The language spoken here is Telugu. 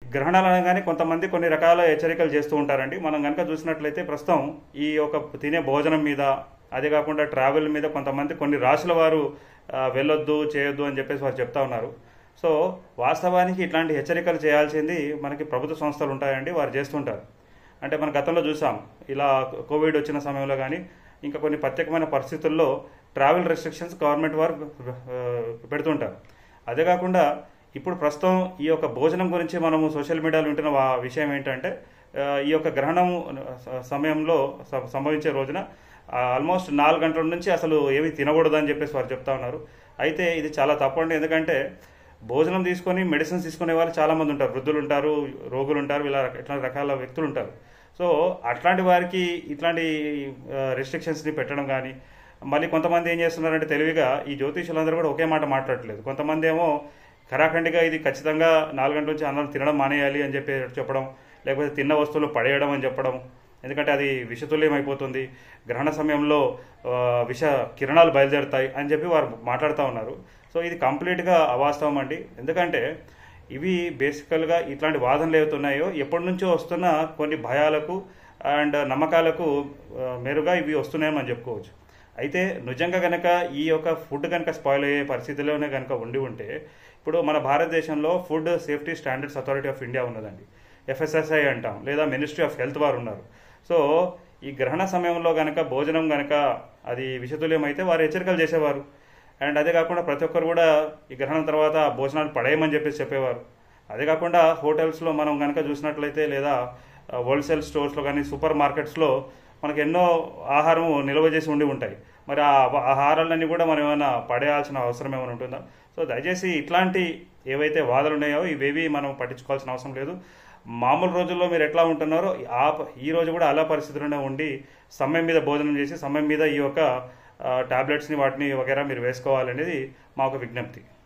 గ్రహణాలు అనగానే కొంతమంది కొన్ని రకాల హెచ్చరికలు చేస్తూ ఉంటారండి మనం కనుక చూసినట్లయితే ప్రస్తుతం ఈ యొక్క తినే భోజనం మీద అదే కాకుండా ట్రావెల్ మీద కొంతమంది కొన్ని రాశుల వారు ఆ, వెళ్ళొద్దు చేయొద్దు అని చెప్పేసి వారు చెప్తా ఉన్నారు సో వాస్తవానికి ఇట్లాంటి హెచ్చరికలు చేయాల్సింది మనకి ప్రభుత్వ సంస్థలు ఉంటాయండి వారు చేస్తుంటారు అంటే మన గతంలో చూసాం ఇలా కోవిడ్ వచ్చిన సమయంలో కానీ ఇంకా కొన్ని ప్రత్యేకమైన పరిస్థితుల్లో ట్రావెల్ రెస్ట్రిక్షన్స్ గవర్నమెంట్ వారు ఆ, పెడుతుంటారు అదే కాకుండా ఇప్పుడు ప్రస్తుతం ఈ యొక్క భోజనం గురించి మనము సోషల్ మీడియాలో వింటున్న వా- విషయం ఏంటంటే ఆ, ఈ యొక్క గ్రహణం స- సమయంలో స- సంభవించే రోజున ఆల్మోస్ట్ నాలుగు గంటల నుంచి అసలు ఏమీ తినకూడదు అని చెప్పేసి వారు చెప్తా ఉన్నారు అయితే ఇది చాలా తప్పండి ఎందుకంటే భోజనం తీసుకొని మెడిసిన్స్ తీసుకునే వాళ్ళు చాలా మంది ఉంటారు వృద్ధులు ఉంటారు రోగులు ఉంటారు ఇలా రక- ఇట్లాంటి రకాల వ్యక్తులు ఉంటారు సో అట్లాంటి వారికి ఇట్లాంటి రెస్ట్రిక్షన్స్ని పెట్టడం కానీ మళ్ళీ కొంతమంది ఏం చేస్తున్నారంటే తెలివిగా ఈ జ్యోతిషులందరూ కూడా ఒకే మాట మాట్లాడట్లేదు కొంతమంది ఏమో ఖరాఖండిగా ఇది ఖచ్చితంగా నాలుగు గంటల నుంచి అన్నం తినడం మానేయాలి అని చెప్పి చెప్పడం లేకపోతే తిన్న వస్తువులు పడేయడం అని చెప్పడం ఎందుకంటే అది విషతుల్యం అయిపోతుంది గ్రహణ సమయంలో ఆ, విష కిరణాలు బయలుదేరుతాయి అని చెప్పి వారు మాట్లాడుతూ ఉన్నారు సో ఇది కంప్లీట్గా అవాస్తవం అండి ఎందుకంటే ఇవి బేసికల్గా ఇట్లాంటి వాదనలు ఏవైతున్నాయో ఎప్పటి నుంచో వస్తున్న కొన్ని భయాలకు అండ్ నమ్మకాలకు ఆ, మెరుగా ఇవి వస్తున్నాయని మనం చెప్పుకోవచ్చు అయితే నిజంగా కనుక ఈ యొక్క ఫుడ్ కనుక స్పాయిల్ అయ్యే పరిస్థితిలోనే కనుక ఉండి ఉంటే ఇప్పుడు మన భారతదేశంలో food safety standards authority of India ఉన్నదండి ఎఫ్ఎస్ఎస్ఐ అంటాం లేదా మినిస్ట్రీ ఆఫ్ హెల్త్ వారు ఉన్నారు సో ఈ గ్రహణ సమయంలో కనుక భోజనం కనుక అది విషతుల్యం అయితే వారు హెచ్చరికలు చేసేవారు అండ్ అదే కాకుండా ప్రతి ఒక్కరు కూడా ఈ గ్రహణం తర్వాత భోజనాలు పడేయమని చెప్పేసి చెప్పేవారు అదే కాకుండా హోటల్స్లో మనం కనుక చూసినట్లయితే లేదా హోల్సేల్ స్టోర్స్లో కానీ సూపర్ మార్కెట్స్లో మనకు ఎన్నో ఆహారం నిల్వ చేసి ఉండి ఉంటాయి మరి ఆ ఆహారాలన్నీ కూడా మనం ఏమైనా పడేయాల్సిన అవసరం ఏమైనా ఉంటుందా సో దయచేసి ఇట్లాంటి ఏవైతే వాదనలు ఉన్నాయో ఇవేవి మనం పట్టించుకోవాల్సిన అవసరం లేదు మామూలు రోజుల్లో మీరు ఎట్లా ఉంటున్నారో ఆ ప- ఈ రోజు కూడా అలా పరిస్థితుల్లోనే ఉండి సమయం మీద భోజనం చేసి సమయం మీద ఈ యొక్క టాబ్లెట్స్ని వాటిని వగేరా మీరు వేసుకోవాలనేది మా ఒక విజ్ఞప్తి